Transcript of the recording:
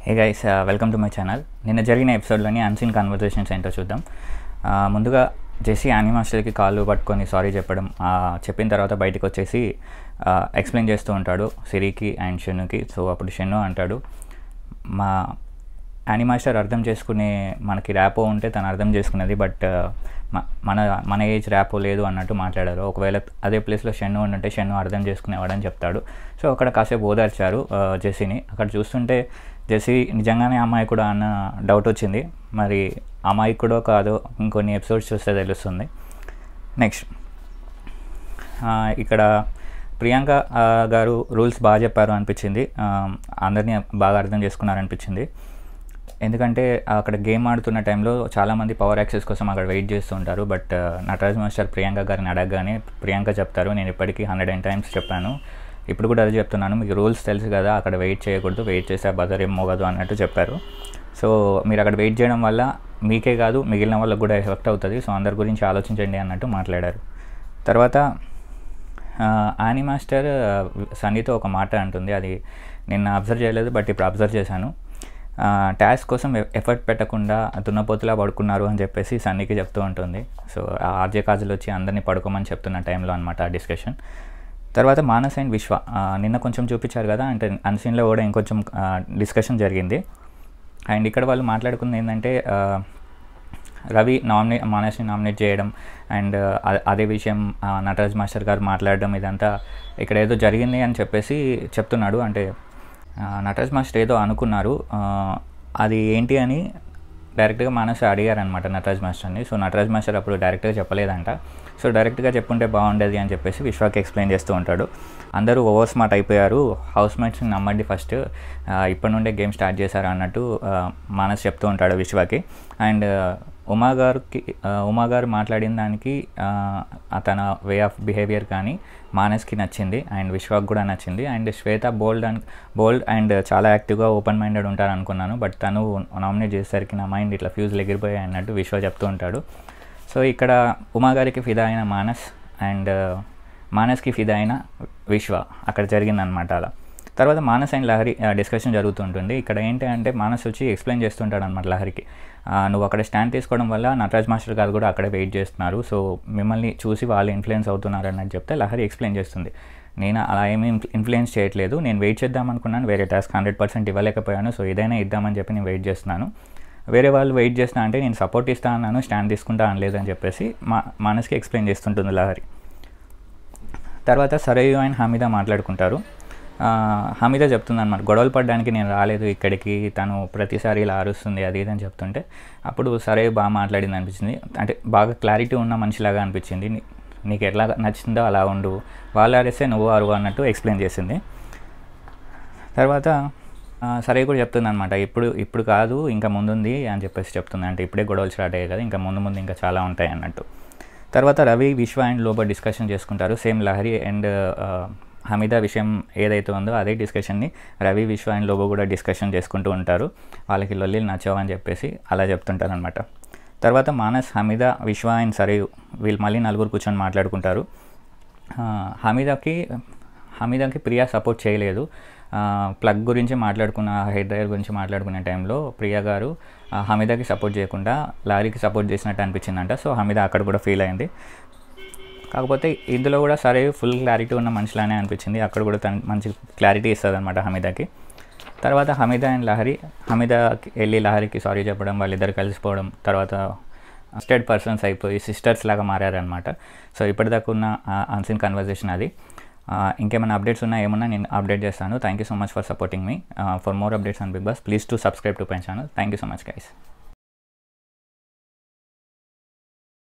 hey guys welcome to my channel నిన్న జరిగిన ఎపిసోడ్లోని unseen conversations ఏంటో చూద్దాం ఆ, ముందుగా జెస్సీ యానిమాస్టర్కి కాళ్ళు పట్టుకొని సారీ చెప్పడం ఆ, చెప్పిన తర్వాత బయటకు వచ్చేసి ఎక్స్ప్లెయిన్ చేస్తూ ఉంటాడు సిరికి అండ్ షెన్నుకి సో అప్పుడు షెన్ను అంటాడు మా యానిమాస్టర్ అర్థం చేసుకునే మనకి ర్యాపో ఉంటే తను అర్థం చేసుకునేది బట్ మన మన ఏజ్ ర్యాపో లేదు అన్నట్టు మాట్లాడారు ఒకవేళ అదే ప్లేస్లో షెన్ను ఉంటే షెన్ను అర్థం చేసుకునేవాడని చెప్తాడు సో అక్కడ కాసేపు ఓదార్చారు ఆ, జెస్సీని అక్కడ చూస్తుంటే జెస్సీ నిజంగానే అమ్మాయి కూడా అన్న డౌట్ వచ్చింది మరి అమ్మాయి కూడా కాదో ఇంకొన్ని ఎపిసోడ్స్ చూస్తే తెలుస్తుంది నెక్స్ట్ ఆ, ఇక్కడ ప్రియాంక ఆ, గారు రూల్స్ బాగా చెప్పారు అనిపించింది ఆ, అందరినీ బాగా అర్థం చేసుకున్నారు అనిపించింది ఎందుకంటే అక్కడ గేమ్ ఆడుతున్న టైంలో చాలామంది పవర్ యాక్సెస్ కోసం అక్కడ వెయిట్ చేస్తూ ఉంటారు బట్ నటరాజ్ మాస్టర్ ప్రియాంక గారిని అడగగానే ప్రియాంక చెప్తారు నేను ఇప్పటికీ హండ్రెడ్ అండ్ టైమ్స్ చెప్పాను ఇప్పుడు కూడా అదే చెప్తున్నాను మీకు రూల్స్ తెలుసు కదా అక్కడ వెయిట్ చేయకూడదు వెయిట్ చేస్తే బజర్ ఏం మోగదు అన్నట్టు చెప్పారు సో మీరు అక్కడ వెయిట్ చేయడం వల్ల మీకే కాదు మిగిలిన వాళ్ళకు కూడా ఎఫెక్ట్ అవుతుంది సో అందరి గురించి ఆలోచించండి అన్నట్టు మాట్లాడారు తర్వాత ఆని మాస్టర్ సన్నీతో ఒక మాట అంటుంది అది నిన్న అబ్జర్వ్ చేయలేదు బట్ ఇప్పుడు అబ్జర్వ్ చేశాను టాస్క్ కోసం ఎఫర్ట్ పెట్టకుండా దున్నపోతులా పడుకున్నారు అని చెప్పేసి సన్నీకి చెప్తూ ఉంటుంది సో ఆర్జే కాజులు వచ్చి అందరినీ పడుకోమని చెప్తున్న టైంలో అనమాట ఆ డిస్కషన్ తర్వాత మానస్ అండ్ విశ్వ ఆ, నిన్న కొంచెం చూపించారు కదా అంటే అన్సీన్లో కూడా ఇంకొంచెం డిస్కషన్ జరిగింది అండ్ ఇక్కడ వాళ్ళు మాట్లాడుకుంది ఏంటంటే ఆ, రవి నామినేట్ మానస్ని నామినేట్ చేయడం అండ్ అ- అదే విషయం ఆ, నటరాజ్ మాస్టర్ గారు మాట్లాడడం ఇదంతా ఇక్కడ ఏదో జరిగింది అని చెప్పేసి చెప్తున్నాడు అంటే ఆ, నటరాజ్ మాస్టర్ ఏదో అనుకున్నారు ఆ, అది ఏంటి అని డైరెక్ట్గా మానస్ అడిగారనమాట నటరాజ్ మాస్టర్ని సో నటరాజ్ మాస్టర్ అప్పుడు డైరెక్ట్గా చెప్పలేదంట సో డైరెక్ట్గా చెప్పుంటే బాగుండేది అని చెప్పేసి విశ్వాకి ఎక్స్ప్లెయిన్ చేస్తూ ఉంటాడు అందరూ ఓవర్ స్మార్ట్ అయిపోయారు హౌస్ మేట్స్ని నమ్మండి ఫస్ట్ ఇప్పటి నుండే గేమ్ స్టార్ట్ చేశారు అన్నట్టు ఆ, మానస్ చెప్తూ ఉంటాడు విశ్వాకి అండ్ ఉమా గారికి ఆ, ఉమా గారు మాట్లాడిన దానికి ఆ, తన వే ఆఫ్ బిహేవియర్ కానీ మానస్కి నచ్చింది అండ్ విశ్వాక్ కూడా నచ్చింది and Shweta bold and bold and చాలా యాక్టివ్గా ఓపెన్ మైండెడ్ ఉంటారు అనుకున్నాను బట్ తను నామినేట్ చేసేసరికి నా మైండ్ ఇట్లా ఫ్యూజ్లు ఎగిరిపోయాయి అన్నట్టు విశ్వ చెప్తూ ఉంటాడు సో ఇక్కడ ఉమా గారికి ఫిదా అయిన మానస్ అండ్ మానస్కి ఫిదా అయిన విశ్వ అక్కడ జరిగిందనమాట అలా తర్వాత మానస్ అండ్ లహరి డిస్కషన్ జరుగుతుంటుంది ఇక్కడ ఏంటి అంటే మానస్ వచ్చి ఎక్స్ప్లెయిన్ చేస్తుంటాడు అనమాట లహరికి ఆ, నువ్వు అక్కడ స్టాండ్ తీసుకోవడం వల్ల నటరాజ్ మాస్టర్ గారు కూడా అక్కడే వెయిట్ చేస్తున్నారు సో మిమ్మల్ని చూసి వాళ్ళు ఇన్ఫ్లుయెన్స్ అవుతున్నారు అన్నట్టు చెప్తే లహరి ఎక్స్ప్లెయిన్ చేస్తుంది నేను అలా ఏమీ ఇన్ఫ్లుయెన్స్ చేయట్లేదు నేను వెయిట్ చేద్దాం అనుకున్నాను వేరే టాస్క్ హండ్రెడ్ పర్సెంట్ ఇవ్వలేకపోయాను సో ఏదైనా ఇద్దామని చెప్పి నేను వెయిట్ చేస్తున్నాను వేరే వాళ్ళు వెయిట్ చేస్తున్నా అంటే నేను సపోర్ట్ ఇస్తా అన్నాను స్టాండ్ తీసుకుంటా అనలేదని చెప్పేసి మా మనసుకి ఎక్స్ప్లెయిన్ చేస్తుంటుంది లహరి తర్వాత సరయు అండ్ హమీద మాట్లాడుకుంటారు ఆ, హమీద చెప్తుంది అనమాట గొడవలు పడడానికి నేను రాలేదు ఇక్కడికి తను ప్రతిసారి ఇలా అరుస్తుంది అది ఇది అని చెప్తుంటే అప్పుడు సరయు బాగా మాట్లాడింది అనిపించింది అంటే బాగా క్లారిటీ ఉన్న మనిషిలాగా అనిపించింది నీ- నీకు ఎట్లా నచ్చిందో అలా ఉండు వాళ్ళు అరిస్తే నువ్వు అరువు అన్నట్టు ఎక్స్ప్లెయిన్ చేసింది తర్వాత ఆ, సరే కూడా చెప్తుంది అనమాట ఇప్పుడు ఇప్పుడు కాదు ఇంకా ముందుంది అని చెప్పేసి చెప్తుంది అంటే ఇప్పుడే గొడవలు స్టార్ట్ అయ్యాయి కదా ఇంకా ముందు ముందు ఇంకా చాలా ఉంటాయి అన్నట్టు తర్వాత రవి విశ్వ అండ్ లోబో డిస్కషన్ చేసుకుంటారు సేమ్ లహరి అండ్ హమీద విషయం ఏదైతే ఉందో అదే డిస్కషన్ని రవి విశ్వ అండ్ లోబో కూడా డిస్కషన్ చేసుకుంటూ ఉంటారు వాళ్ళకి లొల్లిలు నచ్చవని చెప్పేసి అలా చెప్తుంటారు అనమాట తర్వాత మానస్ హమీద విశ్వ అండ్ సరయు వీళ్ళు మళ్ళీ నలుగురు కూర్చొని మాట్లాడుకుంటారు ఆ, హమీదాకి హమీదాకి ప్రియా సపోర్ట్ చేయలేదు ఆ, ప్లగ్ గురించి మాట్లాడుకున్న హెయిర్ డ్రైయర్ గురించి మాట్లాడుకునే టైంలో ప్రియా గారు ఆ, హమీదాకి సపోర్ట్ చేయకుండా లారీకి సపోర్ట్ చేసినట్టు అనిపించిందంట సో హమీదా అక్కడ కూడా ఫీల్ అయింది కాకపోతే ఇందులో కూడా సరే ఫుల్ క్లారిటీ ఉన్న మనిషిలానే అనిపించింది అక్కడ కూడా తను మంచి క్లారిటీ ఇస్తుంది అనమాట హమీదాకి తర్వాత హమీదా అండ్ లహరి హమీదాకి వెళ్ళి లహరికి సారీ చెప్పడం వాళ్ళిద్దరు కలిసిపోవడం తర్వాత స్టేట్ పర్సన్స్ అయిపోయి సిస్టర్స్ లాగా మారారనమాట సో ఇప్పటిదాకా ఉన్న అన్సీన్ కన్వర్జేషన్ అది ఆ, ఇంకేమైనా అప్డేట్స్ ఉన్నా ఏమన్నా నేను అప్డేట్ చేస్తాను thank you so much for supporting మీ for more updates on Bigg Boss please to subscribe to my channel thank you so much guys